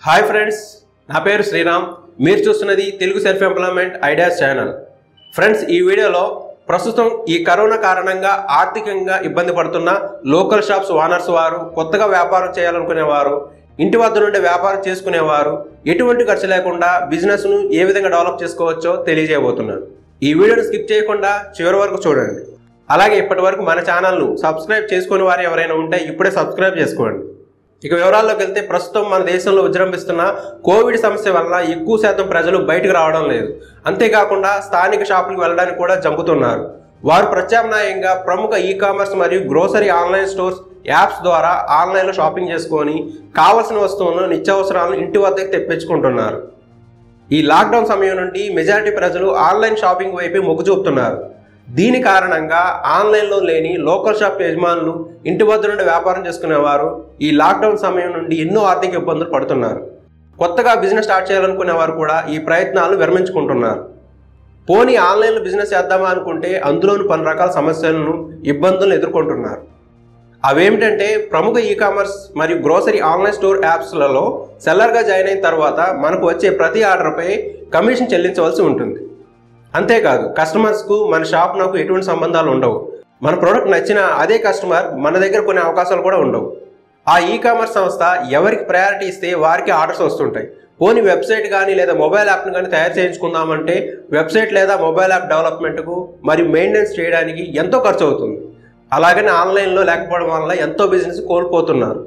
hi friends నా పేరు శ్రీరామ్ మీరు చూస్తున్నది Telugu self employment ideas channel friends ఈ వీడియోలో ప్రస్తుతం ఈ కరోనా కారణంగా ఆర్థికంగా ఇబ్బంది పడుతున్న లోకల్ షాప్స్ ఓనర్స్ వారు కొత్తగా వ్యాపారం చేయాలనుకునేవారు ఇంటి వద్ద నుండి వ్యాపారం చేసుకునేవారు ఎటువంటి ఖర్చు లేకుండా బిజినెస్ను ఏ విధంగా డెవలప్ చేసుకోవచ్చో తెలియజేయబోతున్నాను ఈ వీడియోని స్కిప్ చేయకుండా చివరి వరకు చూడండి అలాగే ఇప్పటి వరకు మన ఛానల్ను సబ్స్క్రైబ్ చేసుకునే వారు ఎవరైనా ఉంటే ఇప్పుడే సబ్స్క్రైబ్ చేసుకోండి ఇక వివరాల్లోకి వెళ్తే ప్రస్తుతం మన దేశంలో విజృంభిస్తున్న కోవిడ్ సమస్య వల్ల ఎక్కువ శాతం ప్రజలు బయటకు రావడం లేదు అంతేకాకుండా స్థానిక షాపులకు వెళ్ళడానికి కూడా జంపుతున్నారు వారు ప్రత్యామ్నాయంగా ప్రముఖ ఈ కామర్స్ మరియు గ్రోసరీ ఆన్లైన్ స్టోర్స్ యాప్స్ ద్వారా ఆన్లైన్లో షాపింగ్ చేసుకొని కావలసిన వస్తువులను నిత్యావసరాలను ఇంటి వద్దకు తెప్పించుకుంటున్నారు ఈ లాక్డౌన్ సమయం నుండి మెజారిటీ ప్రజలు ఆన్లైన్ షాపింగ్ వైపే మొగ్గు చూపుతున్నారు దీని కారణంగా ఆన్లైన్లో లేని లోకల్ షాప్ యజమానులు ఇంటి వద్ద నుండి వ్యాపారం చేసుకునేవారు ఈ లాక్డౌన్ సమయం నుండి ఎన్నో ఆర్థిక ఇబ్బందులు పడుతున్నారు కొత్తగా బిజినెస్ స్టార్ట్ చేయాలనుకునే వారు కూడా ఈ ప్రయత్నాలు విరమించుకుంటున్నారు పోనీ ఆన్లైన్లో బిజినెస్ చేద్దామా అనుకుంటే అందులోని పలు రకాల సమస్యలను ఇబ్బందులను ఎదుర్కొంటున్నారు అవేమిటంటే ప్రముఖ ఈ కామర్స్ మరియు గ్రోసరీ ఆన్లైన్ స్టోర్ యాప్స్లలో సెల్లర్గా జాయిన్ అయిన తర్వాత మనకు వచ్చే ప్రతి ఆర్డర్పై కమిషన్ చెల్లించవలసి ఉంటుంది అంతేకాదు కస్టమర్స్కు మన షాప్ నాకు ఎటువంటి సంబంధాలు ఉండవు మన ప్రోడక్ట్ నచ్చిన అదే కస్టమర్ మన దగ్గర కొనే అవకాశాలు కూడా ఉండవు ఆ ఈ కామర్స్ సంస్థ ఎవరికి ప్రయారిటీ ఇస్తే వారికి ఆర్డర్స్ వస్తుంటాయి పోనీ వెబ్సైట్ కానీ లేదా మొబైల్ యాప్ని కానీ తయారు చేయించుకుందామంటే వెబ్సైట్ లేదా మొబైల్ యాప్ డెవలప్మెంట్కు మరియు మెయింటెనెన్స్ చేయడానికి ఎంతో ఖర్చు అవుతుంది అలాగని ఆన్లైన్లో లేకపోవడం వల్ల ఎంతో బిజినెస్ కోల్పోతున్నారు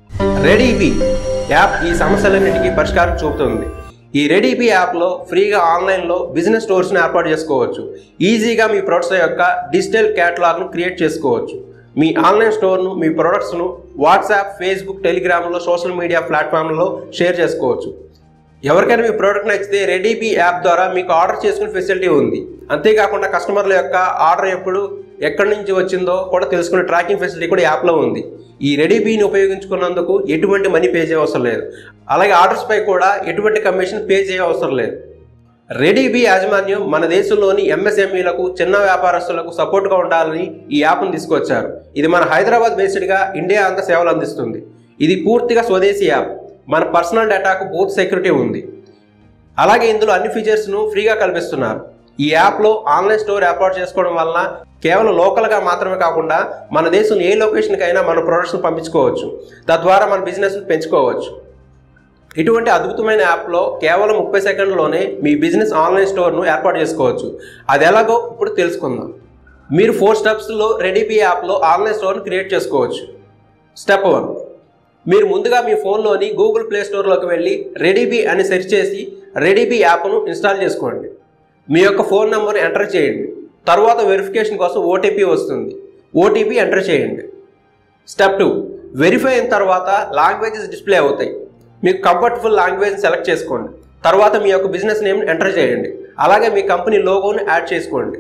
రెడీబీ యాప్ ఈ సమస్యలన్నిటికీ పరిష్కారం చూపుతుంది ఈ రెడీబీ యాప్లో ఫ్రీగా ఆన్లైన్లో బిజినెస్ స్టోర్స్ని ఏర్పాటు చేసుకోవచ్చు ఈజీగా మీ ప్రొడక్ట్స్ యొక్క డిజిటల్ క్యాటలాగ్ను క్రియేట్ చేసుకోవచ్చు మీ ఆన్లైన్ స్టోర్ను మీ ప్రొడక్ట్స్ను వాట్సాప్ ఫేస్బుక్ టెలిగ్రామ్లో సోషల్ మీడియా ప్లాట్ఫామ్లో షేర్ చేసుకోవచ్చు ఎవరికైనా మీ ప్రోడక్ట్ నచ్చితే రెడీబీ యాప్ ద్వారా మీకు ఆర్డర్ చేసుకునే ఫెసిలిటీ ఉంది అంతేకాకుండా కస్టమర్ల యొక్క ఆర్డర్ ఎప్పుడు ఎక్కడి నుంచి వచ్చిందో కూడా తెలుసుకునే ట్రాకింగ్ ఫెసిలిటీ కూడా యాప్లో ఉంది ఈ రెడీబీని ఉపయోగించుకున్నందుకు ఎటువంటి మనీ పే చేయవసరం లేదు అలాగే ఆర్డర్స్ పై కూడా ఎటువంటి కమిషన్ పే చేయవసరం లేదు రెడీబీ యాజమాన్యం మన దేశంలోని ఎంఎస్ఎంఈలకు చిన్న వ్యాపారస్తులకు సపోర్ట్గా ఉండాలని ఈ యాప్ను తీసుకొచ్చారు ఇది మన హైదరాబాద్ బేస్డ్గా ఇండియా అంతా సేవలు అందిస్తుంది ఇది పూర్తిగా స్వదేశీ యాప్ మన పర్సనల్ డేటాకు పూర్తి సెక్యూరిటీ ఉంది అలాగే ఇందులో అన్ని ఫీచర్స్ను ఫ్రీగా కల్పిస్తున్నారు ఈ యాప్లో ఆన్లైన్ స్టోర్ ఏర్పాటు చేసుకోవడం వలన కేవలం లోకల్గా మాత్రమే కాకుండా మన దేశం ఏ లొకేషన్కైనా మన ప్రొడక్ట్స్ని పంపించుకోవచ్చు తద్వారా మన బిజినెస్ని పెంచుకోవచ్చు ఇటువంటి అద్భుతమైన యాప్లో కేవలం ముప్పై సెకండ్లోనే మీ బిజినెస్ ఆన్లైన్ స్టోర్ను ఏర్పాటు చేసుకోవచ్చు అది ఎలాగో ఇప్పుడు తెలుసుకుందాం మీరు ఫోర్ స్టెప్స్లో రెడీబీ యాప్లో ఆన్లైన్ స్టోర్ను క్రియేట్ చేసుకోవచ్చు స్టెప్ వన్ మీరు ముందుగా మీ ఫోన్లోని గూగుల్ ప్లే స్టోర్లోకి వెళ్ళి రెడీబీ అని సెర్చ్ చేసి రెడీబీ యాప్ను ఇన్స్టాల్ చేసుకోండి మీ యొక్క ఫోన్ నెంబర్ని ఎంటర్ చేయండి తర్వాత వెరిఫికేషన్ కోసం ఓటీపీ వస్తుంది ఓటీపీ ఎంటర్ చేయండి స్టెప్ టూ వెరిఫై అయిన తర్వాత లాంగ్వేజెస్ డిస్ప్లే అవుతాయి మీకు కంఫర్టబుల్ లాంగ్వేజ్ సెలెక్ట్ చేసుకోండి తర్వాత మీ యొక్క బిజినెస్ నేమ్ ఎంటర్ చేయండి అలాగే మీ కంపెనీ లోగోను యాడ్ చేసుకోండి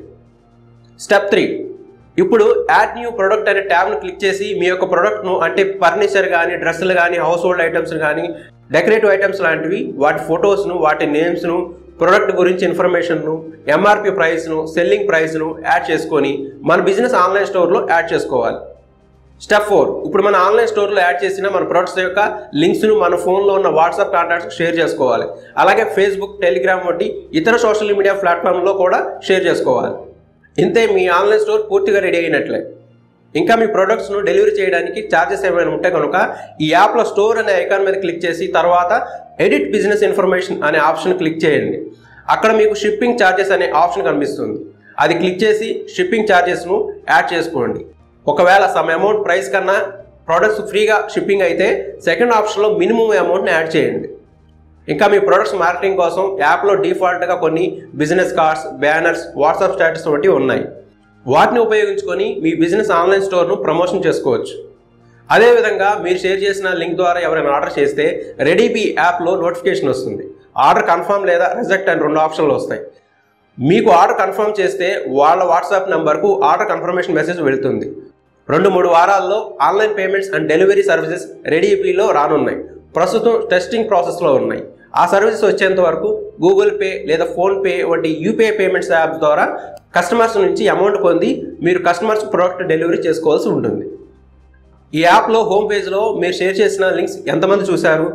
స్టెప్ త్రీ ఇప్పుడు యాడ్ న్యూ ప్రొడక్ట్ అనే ట్యాబ్ను క్లిక్ చేసి మీ యొక్క ప్రొడక్ట్ను అంటే ఫర్నిచర్ కానీ డ్రెస్సులు కానీ హౌస్ హోల్డ్ ఐటమ్స్ కానీ డెకరేటివ్ ఐటమ్స్ లాంటివి వాటి ఫొటోస్ను వాటి నేమ్స్ను ప్రొడక్ట్ గురించి ఇన్ఫర్మేషన్ను ఎంఆర్పి ప్రైస్ను సెల్లింగ్ ప్రైస్ను యాడ్ చేసుకొని మన బిజినెస్ ఆన్లైన్ స్టోర్లో యాడ్ చేసుకోవాలి స్టెప్ ఫోర్ ఇప్పుడు మన ఆన్లైన్ స్టోర్లో యాడ్ చేసిన మన ప్రొడక్ట్స్ యొక్క లింక్స్ను మన ఫోన్లో ఉన్న వాట్సాప్ కాంటాక్ట్స్ షేర్ చేసుకోవాలి అలాగే ఫేస్బుక్ టెలిగ్రామ్ వంటి ఇతర సోషల్ మీడియా ప్లాట్ఫామ్లో కూడా షేర్ చేసుకోవాలి ఇంతే మీ ఆన్లైన్ స్టోర్ పూర్తిగా రెడీ అయినట్లే ఇంకా మీ ప్రొడక్ట్స్ను డెలివరీ చేయడానికి ఛార్జెస్ ఏమైనా ఉంటే కనుక ఈ యాప్లో స్టోర్ అనే ఐకాన్ మీద క్లిక్ చేసి తర్వాత ఎడిట్ బిజినెస్ ఇన్ఫర్మేషన్ అనే ఆప్షన్ క్లిక్ చేయండి అక్కడ మీకు షిప్పింగ్ ఛార్జెస్ అనే ఆప్షన్ కనిపిస్తుంది అది క్లిక్ చేసి షిప్పింగ్ ఛార్జెస్ను యాడ్ చేసుకోండి ఒకవేళ సమ్ అమౌంట్ ప్రైస్ కన్నా ప్రోడక్ట్స్ ఫ్రీగా షిప్పింగ్ అయితే సెకండ్ ఆప్షన్లో మినిమం అమౌంట్ని యాడ్ చేయండి ఇంకా మీ ప్రొడక్ట్స్ మార్కెటింగ్ కోసం యాప్లో డిఫాల్ట్గా కొన్ని business cards banners WhatsApp status వంటివి ఉన్నాయి వాటిని ఉపయోగించుకొని మీ బిజినెస్ ఆన్లైన్ స్టోర్ను ప్రమోషన్ చేసుకోవచ్చు అదేవిధంగా మీరు షేర్ చేసిన లింక్ ద్వారా ఎవరైనా ఆర్డర్ చేస్తే రెడీబీ యాప్లో నోటిఫికేషన్ వస్తుంది ఆర్డర్ కన్ఫర్మ్ లేదా రిజెక్ట్ అని రెండు ఆప్షన్లు వస్తాయి మీకు ఆర్డర్ కన్ఫర్మ్ చేస్తే వాళ్ళ వాట్సాప్ నెంబర్కు ఆర్డర్ కన్ఫర్మేషన్ మెసేజ్ వెళ్తుంది రెండు మూడు వారాల్లో online payments and delivery services రెడీపీలో రానున్నాయి ప్రస్తుతం టెస్టింగ్ ప్రాసెస్లో ఉన్నాయి ఆ సర్వీసెస్ వచ్చేంత వరకు గూగుల్ పే లేదా ఫోన్పే వంటి యూపీఐ పేమెంట్స్ యాప్స్ ద్వారా కస్టమర్స్ నుంచి అమౌంట్ పొంది మీరు కస్టమర్స్ ప్రోడక్ట్ డెలివరీ చేసుకోవాల్సి ఉంటుంది ఈ యాప్లో హోమ్ పేజ్లో మీరు షేర్ చేసిన లింక్స్ ఎంతమంది చూశారు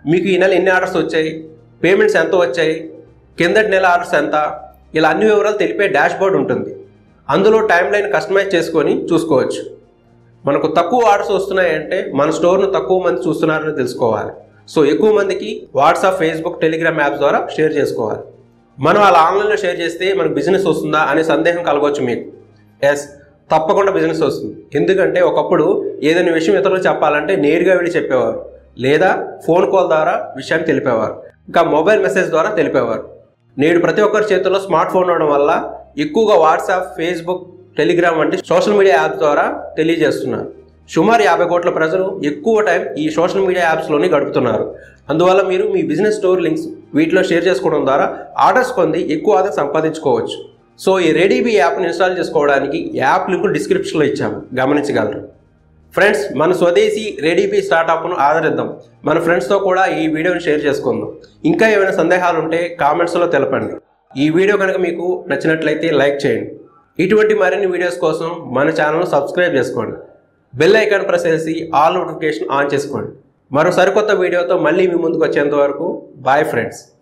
మీకు ఈ నెల ఎన్ని ఆర్డర్స్ వచ్చాయి పేమెంట్స్ ఎంత వచ్చాయి కిందటి నెల ఆర్డర్స్ ఎంత ఇలా అన్ని వివరాలు తెలిపే డాష్ బోర్డ్ ఉంటుంది అందులో టైం లైన్ కస్టమైజ్ చేసుకొని చూసుకోవచ్చు మనకు తక్కువ ఆర్డర్స్ వస్తున్నాయంటే మన స్టోర్ను తక్కువ మంది చూస్తున్నారని తెలుసుకోవాలి సో ఎక్కువ మందికి వాట్సాప్ ఫేస్బుక్ టెలిగ్రామ్ యాప్స్ ద్వారా షేర్ చేసుకోవాలి మనం అలా ఆన్లైన్లో షేర్ చేస్తే మనకు బిజినెస్ వస్తుందా అనే సందేహం కలగవచ్చు మీకు ఎస్ తప్పకుండా బిజినెస్ వస్తుంది ఎందుకంటే ఒకప్పుడు ఏదైనా విషయం ఇతరులకు చెప్పాలంటే నేరుగా వెళ్ళి చెప్పేవారు లేదా ఫోన్ కాల్ ద్వారా విషయాన్ని తెలిపేవారు ఇంకా మొబైల్ మెసేజ్ ద్వారా తెలిపేవారు నేడు ప్రతి ఒక్కరి చేతుల్లో స్మార్ట్ ఫోన్ ఉండడం వల్ల ఎక్కువగా వాట్సాప్ ఫేస్బుక్ టెలిగ్రామ్ వంటి సోషల్ మీడియా యాప్స్ ద్వారా తెలియజేస్తున్నారు సుమారు యాభై కోట్ల ప్రజలు ఎక్కువ టైం ఈ సోషల్ మీడియా యాప్స్లోనే గడుపుతున్నారు అందువల్ల మీరు మీ బిజినెస్ స్టోర్ లింక్స్ వీటిలో షేర్ చేసుకోవడం ద్వారా ఆర్డర్స్ పొంది ఎక్కువ ఆదాయం సంపాదించుకోవచ్చు సో ఈ రెడీబీ యాప్ని ఇన్స్టాల్ చేసుకోవడానికి యాప్ లింక్ డిస్క్రిప్షన్లో ఇచ్చాము గమనించగలరు ఫ్రెండ్స్ మన స్వదేశీ రెడీబీ స్టార్టప్ను ఆదరిద్దాం మన ఫ్రెండ్స్తో కూడా ఈ వీడియోని షేర్ చేసుకుందాం ఇంకా ఏమైనా సందేహాలు ఉంటే కామెంట్స్లో తెలపండి ఈ వీడియో కనుక మీకు నచ్చినట్లయితే లైక్ చేయండి ఇటువంటి మరిన్ని వీడియోస్ కోసం మన ఛానల్ను సబ్స్క్రైబ్ చేసుకోండి బెల్ ఐకాన్ ప్రెస్ చేసి ఆల్ నోటిఫికేషన్ ఆన్ చేసుకోండి మరో సరికొత్త వీడియోతో మళ్ళీ మీ ముందుకు వచ్చేంత వరకు బాయ్ ఫ్రెండ్స్